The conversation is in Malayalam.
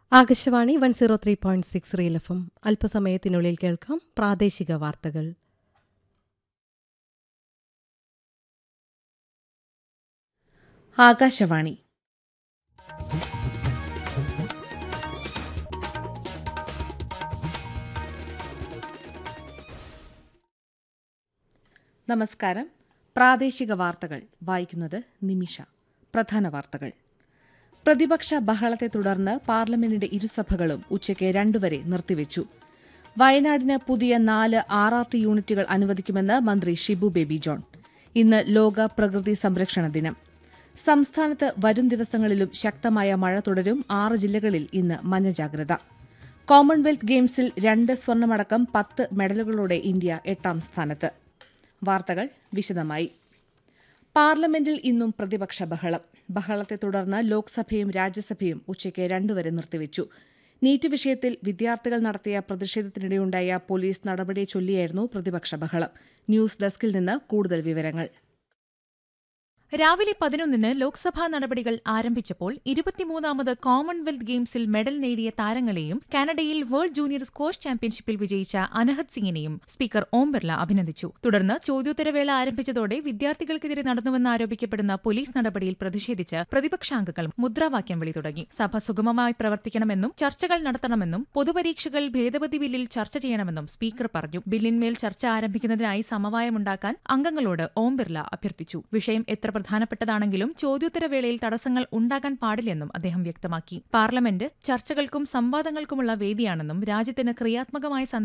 Akashvani one zero three point six real F M അല്പസമയത്തിനുള്ളിൽ കേൾക്കാം പ്രാദേശിക വാർത്തകൾ ആകാശവാണി നമസ്കാരം പ്രാദേശിക വാർത്തകൾ വായിക്കുന്നത് നിമിഷ പ്രധാന വാർത്തകൾ പ്രതിപക്ഷ ബഹളത്തെ തുടർന്ന് പാർലമെന്റിന്റെ ഇരുസഭകളും ഉച്ചയ്ക്ക് രണ്ടുവരെ നിർത്തിവച്ചു വയനാടിന് പുതിയ നാല് ആർ ആർ ടി യൂണിറ്റുകൾ അനുവദിക്കുമെന്ന് മന്ത്രി ഷിബു ബേബി ജോൺ ഇന്ന് ലോക പ്രകൃതി സംരക്ഷണ ദിനം സംസ്ഥാനത്ത് വരും ദിവസങ്ങളിലും ശക്തമായ മഴ തുടരും ആറ് ജില്ലകളിൽ ഇന്ന് മഞ്ഞ ജാഗ്രത കോമൺവെൽത്ത് ഗെയിംസിൽ രണ്ട് സ്വർണമടക്കം പത്ത് മെഡലുകളോടെ ഇന്ത്യ എട്ടാം സ്ഥാനത്ത് വാർത്തകൾ വിശദമായി പാർലമെന്റിൽ ഇന്നും പ്രതിപക്ഷ ബഹളം ബഹളത്തെ തുടർന്ന് ലോക്സഭയും രാജ്യസഭയും ഉച്ചയ്ക്ക് രണ്ടുവരെ നിർത്തിവച്ചു നീറ്റ് വിഷയത്തിൽ വിദ്യാർത്ഥികൾ നടത്തിയ പ്രതിഷേധത്തിനിടെയുണ്ടായ പോലീസ് നടപടിയെ ചൊല്ലിയായിരുന്നു പ്രതിപക്ഷ ബഹളം ന്യൂസ് ഡെസ്കിൽ നിന്ന് കൂടുതൽ വിവരങ്ങൾ രാവിലെ പതിനൊന്നിന് ലോക്സഭാ നടപടികൾ ആരംഭിച്ചപ്പോൾ ഇരുപത്തിമൂന്നാമത് കോമൺവെൽത്ത് ഗെയിംസിൽ മെഡൽ നേടിയ താരങ്ങളെയും കാനഡയിൽ വേൾഡ് ജൂനിയർ സ്ക്വാഷ് ചാമ്പ്യൻഷിപ്പിൽ വിജയിച്ച അനഹത് സിംഗിനെയും സ്പീക്കർ ഓം ബിർല അഭിനന്ദിച്ചു തുടർന്ന് ചോദ്യോത്തരവേള ആരംഭിച്ചതോടെ വിദ്യാർത്ഥികൾക്കെതിരെ നടന്നുവെന്ന് ആരോപിക്കപ്പെടുന്ന പോലീസ് നടപടിയിൽ പ്രതിഷേധിച്ച് പ്രതിപക്ഷാംഗങ്ങൾ മുദ്രാവാക്യം വിളി തുടങ്ങി സഭ സുഗമമായി പ്രവർത്തിക്കണമെന്നും ചർച്ചകൾ നടത്തണമെന്നും പൊതുപരീക്ഷകൾ ഭേദഗതി ബില്ലിൽ ചർച്ച ചെയ്യണമെന്നും സ്പീക്കർ പറഞ്ഞു ബില്ലിന്മേൽ ചർച്ച ആരംഭിക്കുന്നതിനായി സമവായമുണ്ടാക്കാൻ അംഗങ്ങളോട് ഓം ബിർല അഭ്യർത്ഥിച്ചു വിഷയം എത്ര പ്രധാനപ്പെട്ടതാണെങ്കിലും ചോദ്യോത്തരവേളയിൽ തടസ്സങ്ങൾ ഉണ്ടാകാൻ പാടില്ലെന്നും അദ്ദേഹം വ്യക്തമാക്കി പാർലമെന്റ് ചർച്ചകൾക്കും സംവാദങ്ങൾക്കുമുള്ള വേദിയാണെന്നും രാജ്യത്തിന് ക്രിയാത്മകമായ